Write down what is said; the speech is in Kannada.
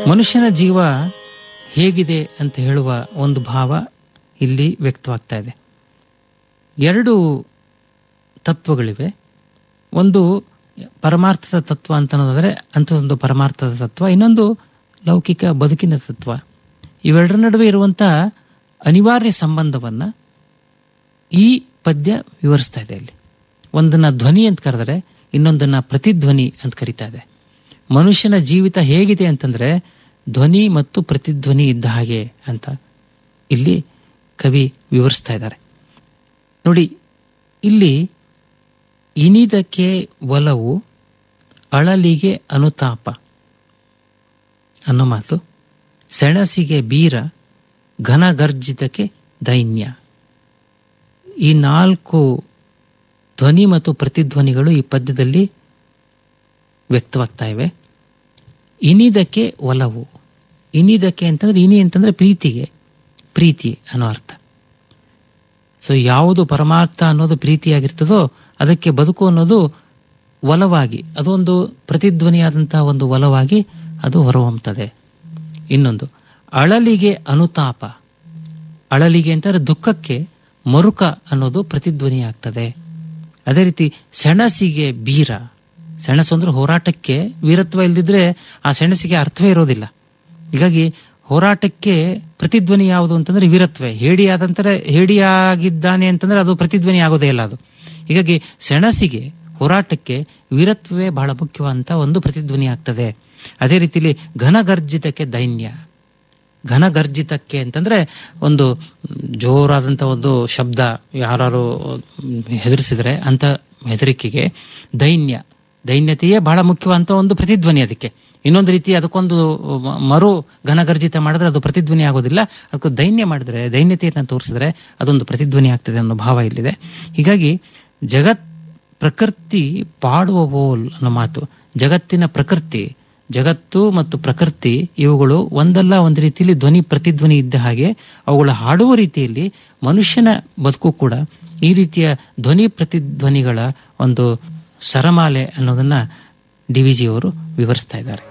ಮನುಷ್ಯನ ಜೀವ ಹೇಗಿದೆ ಅಂತ ಹೇಳುವ ಒಂದು ಭಾವ ಇಲ್ಲಿ ವ್ಯಕ್ತವಾಗ್ತಾ ಇದೆ ಎರಡು ತತ್ವಗಳಿವೆ ಒಂದು ಪರಮಾರ್ಥದ ತತ್ವ ಅಂತ ಅನ್ನೋದಾದ್ರೆ ಅಂಥದ್ದೊಂದು ಪರಮಾರ್ಥದ ತತ್ವ ಇನ್ನೊಂದು ಲೌಕಿಕ ಬದುಕಿನ ತತ್ವ ಇವೆರಡರ ನಡುವೆ ಇರುವಂತಹ ಅನಿವಾರ್ಯ ಸಂಬಂಧವನ್ನ ಈ ಪದ್ಯ ವಿವರಿಸ್ತಾ ಇದೆ ಇಲ್ಲಿ ಒಂದನ್ನ ಧ್ವನಿ ಅಂತ ಕರೆದರೆ ಇನ್ನೊಂದನ್ನ ಪ್ರತಿಧ್ವನಿ ಅಂತ ಕರೀತಾ ಇದೆ ಮನುಷ್ಯನ ಜೀವಿತ ಹೇಗಿದೆ ಅಂತಂದ್ರೆ ಧ್ವನಿ ಮತ್ತು ಪ್ರತಿಧ್ವನಿ ಇದ್ದ ಹಾಗೆ ಅಂತ ಇಲ್ಲಿ ಕವಿ ವಿವರಿಸ್ತಾ ಇದ್ದಾರೆ ನೋಡಿ ಇಲ್ಲಿ ಇನಿದಕ್ಕೆ ಒಲವು ಅಳಲಿಗೆ ಅನುತಾಪ ಅನ್ನೋ ಮಾತು ಸೆಣಸಿಗೆ ಬೀರ ಘನಗರ್ಜಿತಕ್ಕೆ ದೈನ್ಯ ಈ ನಾಲ್ಕು ಧ್ವನಿ ಮತ್ತು ಪ್ರತಿಧ್ವನಿಗಳು ಈ ಪದ್ಯದಲ್ಲಿ ವ್ಯಕ್ತವಾಗ್ತಾ ಇವೆ ಇನಿದಕ್ಕೆ ಒಲವು ಇನಿದಕ್ಕೆ ಅಂತಂದ್ರೆ ಇನಿ ಅಂತಂದ್ರೆ ಪ್ರೀತಿಗೆ ಪ್ರೀತಿ ಅನ್ನೋ ಅರ್ಥ ಸೊ ಯಾವುದು ಪರಮಾರ್ಥ ಅನ್ನೋದು ಪ್ರೀತಿಯಾಗಿರ್ತದೋ ಅದಕ್ಕೆ ಬದುಕು ಅನ್ನೋದು ಒಲವಾಗಿ ಅದೊಂದು ಪ್ರತಿಧ್ವನಿಯಾದಂತಹ ಒಂದು ಒಲವಾಗಿ ಅದು ಹೊರಹೊಮ್ಮುತ್ತದೆ ಇನ್ನೊಂದು ಅಳಲಿಗೆ ಅನುತಾಪ ಅಳಲಿಗೆ ಅಂತಂದ್ರೆ ದುಃಖಕ್ಕೆ ಮರುಕ ಅನ್ನೋದು ಪ್ರತಿಧ್ವನಿ ಆಗ್ತದೆ ಅದೇ ರೀತಿ ಸೆಣಸಿಗೆ ಬೀರ ಸೆಣಸು ಅಂದ್ರೆ ಹೋರಾಟಕ್ಕೆ ವೀರತ್ವ ಇಲ್ದಿದ್ರೆ ಆ ಸೆಣಸಿಗೆ ಅರ್ಥವೇ ಇರೋದಿಲ್ಲ ಹೀಗಾಗಿ ಹೋರಾಟಕ್ಕೆ ಪ್ರತಿಧ್ವನಿ ಯಾವುದು ಅಂತಂದ್ರೆ ವೀರತ್ವೇ ಹೇಡಿಯಾದಂತಾರೆ ಹೇಡಿಯಾಗಿದ್ದಾನೆ ಅಂತಂದ್ರೆ ಅದು ಪ್ರತಿಧ್ವನಿ ಆಗೋದೇ ಇಲ್ಲ ಅದು ಹೀಗಾಗಿ ಸೆಣಸಿಗೆ ಹೋರಾಟಕ್ಕೆ ವೀರತ್ವವೇ ಬಹಳ ಮುಖ್ಯವಂತ ಒಂದು ಪ್ರತಿಧ್ವನಿ ಆಗ್ತದೆ ಅದೇ ರೀತಿಲಿ ಘನಗರ್ಜಿತಕ್ಕೆ ದೈನ್ಯ ಘನಗರ್ಜಿತಕ್ಕೆ ಅಂತಂದ್ರೆ ಒಂದು ಜೋರಾದಂತ ಒಂದು ಶಬ್ದ ಯಾರು ಹೆದರಿಸಿದ್ರೆ ಅಂತ ಹೆದರಿಕೆಗೆ ದೈನ್ಯ ದೈನ್ಯತೆಯೇ ಬಹಳ ಮುಖ್ಯವಂತ ಒಂದು ಪ್ರತಿಧ್ವನಿ ಅದಕ್ಕೆ ಇನ್ನೊಂದು ರೀತಿ ಅದಕ್ಕೊಂದು ಮರು ಘನಗರ್ಜಿತ ಮಾಡಿದ್ರೆ ಅದು ಪ್ರತಿಧ್ವನಿ ಆಗೋದಿಲ್ಲ ಅದಕ್ಕೆ ದೈನ್ಯ ಮಾಡಿದ್ರೆ ದೈನ್ಯತೆಯನ್ನು ತೋರಿಸಿದ್ರೆ ಅದೊಂದು ಪ್ರತಿಧ್ವನಿ ಆಗ್ತದೆ ಅನ್ನೋ ಭಾವ ಇಲ್ಲಿದೆ ಹೀಗಾಗಿ ಜಗತ್ ಪ್ರಕೃತಿ ಪಾಡುವ ಬೋಲ್ ಅನ್ನೋ ಮಾತು ಜಗತ್ತಿನ ಪ್ರಕೃತಿ ಜಗತ್ತು ಮತ್ತು ಪ್ರಕೃತಿ ಇವುಗಳು ಒಂದಲ್ಲ ಒಂದು ರೀತಿಯಲ್ಲಿ ಧ್ವನಿ ಪ್ರತಿಧ್ವನಿ ಇದ್ದ ಹಾಗೆ ಅವುಗಳ ಹಾಡುವ ರೀತಿಯಲ್ಲಿ ಮನುಷ್ಯನ ಬದುಕು ಕೂಡ ಈ ರೀತಿಯ ಧ್ವನಿ ಪ್ರತಿಧ್ವನಿಗಳ ಒಂದು ಸರಮಾಲೆ ಅನ್ನೋದನ್ನ ಡಿ ವಿ ಜಿ ಅವರು ವಿವರಿಸ್ತಾ ಇದ್ದಾರೆ